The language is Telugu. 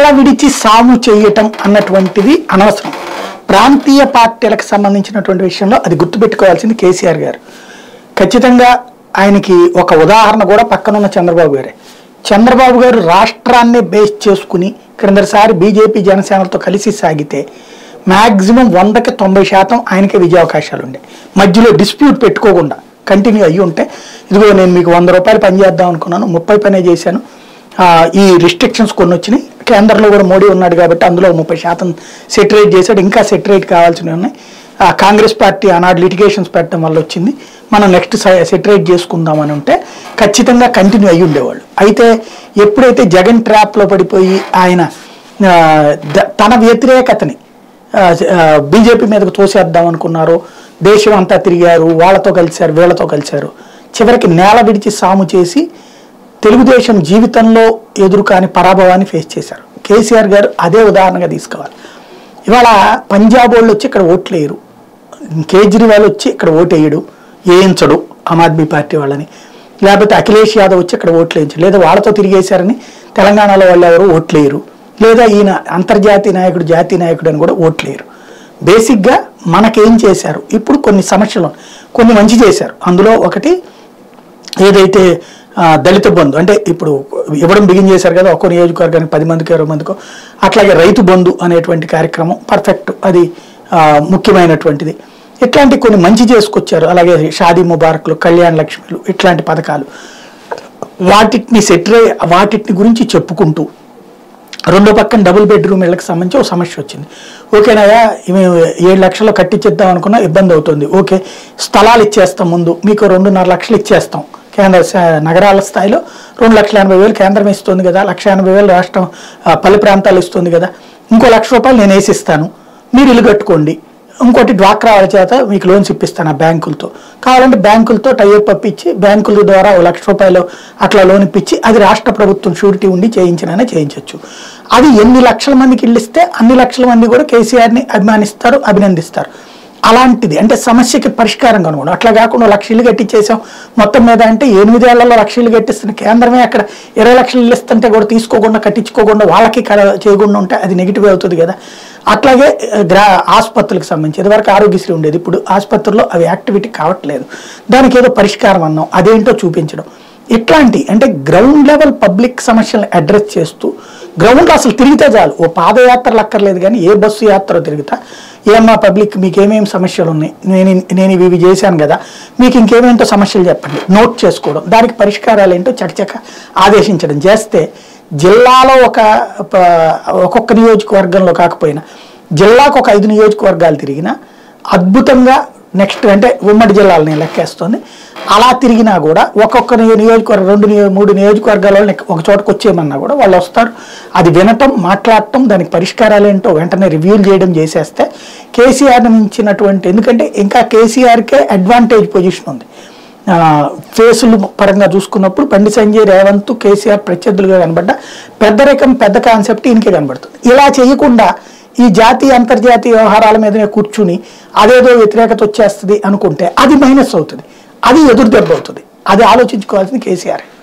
విడిచి సాము చేయటం అన్నటువంటిది అనవసరం ప్రాంతీయ పార్టీలకు సంబంధించినటువంటి విషయంలో అది గుర్తుపెట్టుకోవాల్సింది కేసీఆర్ గారు ఖచ్చితంగా ఆయనకి ఒక ఉదాహరణ కూడా పక్కనున్న చంద్రబాబు గారే చంద్రబాబు గారు రాష్ట్రాన్ని బేస్ చేసుకుని క్రిందసారి బీజేపీ జనసేనలతో కలిసి సాగితే మ్యాక్సిమం వందకి తొంభై శాతం ఆయనకే విజయావకాశాలు ఉండే మధ్యలో డిస్ప్యూట్ పెట్టుకోకుండా కంటిన్యూ అయ్యి ఉంటే ఇదిగో నేను మీకు వంద రూపాయలు పని చేద్దాం అనుకున్నాను ముప్పై పనే చేశాను ఆ, ఈ రిస్ట్రిక్షన్స్ కొన్ని వచ్చినాయి కేంద్రంలో కూడా మోడీ ఉన్నాడు కాబట్టి అందులో ముప్పై శాతం సెటరేట్ చేశాడు ఇంకా సెటరేట్ కావాల్సినవి ఉన్నాయి ఆ, కాంగ్రెస్ పార్టీ ఆనాడు లిటిగేషన్స్ పెట్టడం వల్ల వచ్చింది మనం నెక్స్ట్ సెటరేట్ చేసుకుందాం అని ఉంటే ఖచ్చితంగా కంటిన్యూ అయ్యి ఉండేవాళ్ళు అయితే ఎప్పుడైతే జగన్ ట్రాప్లో పడిపోయి ఆయన ఆ, ద- తన వ్యతిరేకతని బీజేపీ మీదకు తోసేద్దాం అనుకున్నారు దేశం అంతా తిరిగారు వాళ్ళతో కలిశారు వీళ్ళతో కలిశారు చివరికి నేల విడిచి సాము చేసి తెలుగుదేశం జీవితంలో ఎదురు కాని పరాభవాన్ని ఫేస్ చేశారు కేసీఆర్ గారు అదే ఉదాహరణగా తీసుకోవాలి ఇవాళ పంజాబ్ వాళ్ళు వచ్చి ఇక్కడ ఓట్లేయరు కేజ్రీవాల్ వచ్చి ఇక్కడ ఓటేయడు వేయించడు ఆమ్ ఆద్మీ పార్టీ వాళ్ళని లేకపోతే అఖిలేష్ యాదవ్ వచ్చి ఇక్కడ ఓట్లు వేయించడు లేదా వాళ్ళతో తిరిగేశారని తెలంగాణలో వాళ్ళు ఎవరు ఓట్లేయరు లేదా ఈయన అంతర్జాతీయ నాయకుడు జాతీయ నాయకుడు అని కూడా ఓట్లేయరు బేసిక్గా మనకేం చేశారు ఇప్పుడు కొన్ని సమస్యలు ఉన్నాయి. కొన్ని మంచి చేశారు అందులో ఒకటి ఏదైతే ఆ, దళిత బంధు అంటే ఇప్పుడు ఇవ్వడం బిగిన్ చేశారు కదా ఒక్కో నియోజకవర్గానికి పది మందికి ఇరవై మందికో అట్లాగే రైతు బంధు అనేటువంటి కార్యక్రమం పర్ఫెక్ట్ అది ఆ, ముఖ్యమైనటువంటిది ఇట్లాంటి కొన్ని మంచి చేసుకొచ్చారు అలాగే షాదీ ముబారక్లు కళ్యాణ లక్ష్మిలు ఇట్లాంటి పథకాలు వాటిని సెటిల్ వాటిని గురించి చెప్పుకుంటూ రెండో పక్కన డబుల్ బెడ్రూమ్ ఇళ్ళకి సంబంధించి ఒక సమస్య వచ్చింది ఓకేనాయా ఇవి ఏడు లక్షలు కట్టించేద్దాం అనుకున్నా ఇబ్బంది అవుతుంది ఓకే స్థలాలు ఇచ్చేస్తాం ముందు మీకు రెండున్నర లక్షలు ఇచ్చేస్తాం కేంద్ర స- నగరాల స్థాయిలో రెండు లక్షల ఎనభై వేలు కేంద్రం ఇస్తుంది కదా లక్ష ఎనభై వేలు రాష్ట్రం ఆ, పల్లె ప్రాంతాలు ఇస్తుంది కదా ఇంకో లక్ష రూపాయలు నేను వేసిస్తాను మీరు ఇల్లు కట్టుకోండి ఇంకోటి డ్వాక్రా వాళ్ళ చేత మీకు లోన్స్ ఇప్పిస్తాను ఆ బ్యాంకులతో కావాలంటే బ్యాంకులతో టైఅప్ ఇప్పించి బ్యాంకుల ద్వారా ఓ లక్ష రూపాయలు అట్లా లోన్ ఇప్పించి అది రాష్ట్ర ప్రభుత్వం షూరిటీ ఉండి చేయించినైనా చేయించవచ్చు అది ఎన్ని లక్షల మందికి ఇల్లు ఇస్తే అన్ని లక్షల మంది కూడా కేసీఆర్ని అభిమానిస్తారు అభినందిస్తారు అలాంటిది అంటే సమస్యకి పరిష్కారం కనుగొనడం అట్లా కాకుండా లక్ష ఇల్లు కట్టించేసాం మొత్తం మీద అంటే ఎనిమిదేళ్లలో లక్ష ఇల్లు కట్టిస్తున్న కేంద్రమే అక్కడ ఇరవై లక్షలు ఇల్లు ఇస్తుంటే కూడా తీసుకోకుండా కట్టించుకోకుండా వాళ్ళకి కడ- చేయకుండా ఉంటే అది నెగిటివ్ అవుతుంది కదా అట్లాగే ఆ, గ్రా ఆసుపత్రులకు సంబంధించి ఇదివరకు ఆరోగ్యశ్రీ ఉండేది ఇప్పుడు ఆసుపత్రుల్లో అవి యాక్టివిటీ కావట్లేదు దానికి ఏదో పరిష్కారం అన్నాం అదేంటో చూపించడం ఇట్లాంటి అంటే గ్రౌండ్ లెవెల్ పబ్లిక్ సమస్యలను అడ్రస్ చేస్తూ గ్రౌండ్లో అసలు తిరిగితే చాలు ఓ పాదయాత్రలు అక్కర్లేదు కానీ ఏ బస్సు యాత్ర తిరుగుతా ఏమ్మా పబ్లిక్ మీకు ఏమేమి సమస్యలు ఉన్నాయి నేను నేను ఇవి ఇవి చేశాను కదా మీకు ఇంకేమేంటో సమస్యలు చెప్పండి నోట్ చేసుకోవడం దానికి పరిష్కారాలు ఏంటో చకచక ఆదేశించడం చేస్తే జిల్లాలో ఒక ప- ఒక్కొక్క నియోజకవర్గంలో కాకపోయినా జిల్లాకు ఒక ఐదు నియోజకవర్గాలు తిరిగినా అద్భుతంగా నెక్స్ట్ అంటే ఉమ్మడి జిల్లాలు నేను లెక్కేస్తుంది అలా తిరిగినా కూడా ఒక్కొక్క నియో- నియోజకవర్గం రెండు నియో మూడు నియోజకవర్గాల వాళ్ళని ఒక చోటకు వచ్చేయమన్నా కూడా వాళ్ళు వస్తారు అది వినటం మాట్లాడటం దానికి పరిష్కారాలు ఏంటో వెంటనే రివ్యూలు చేయడం చేసేస్తే కేసీఆర్ని మించినటువంటి ఎందుకంటే ఇంకా కేసీఆర్కే అడ్వాంటేజ్ పొజిషన్ ఉంది ఆ, ఫేసులు పరంగా చూసుకున్నప్పుడు బండి సంజయ్ రేవంత్ కేసీఆర్ ప్రత్యర్థులుగా కనబడ్డ పెద్ద రకం పెద్ద కాన్సెప్ట్ ఈయనకే కనబడుతుంది ఇలా చేయకుండా ఈ జాతీయ అంతర్జాతీయ వ్యవహారాల మీదనే కూర్చుని అదేదో వ్యతిరేకత వచ్చేస్తుంది అనుకుంటే అది మైనస్ అవుతుంది అది ఎదురు దెబ్బ అవుతుంది అది ఆలోచించుకోవాల్సింది కేసీఆర్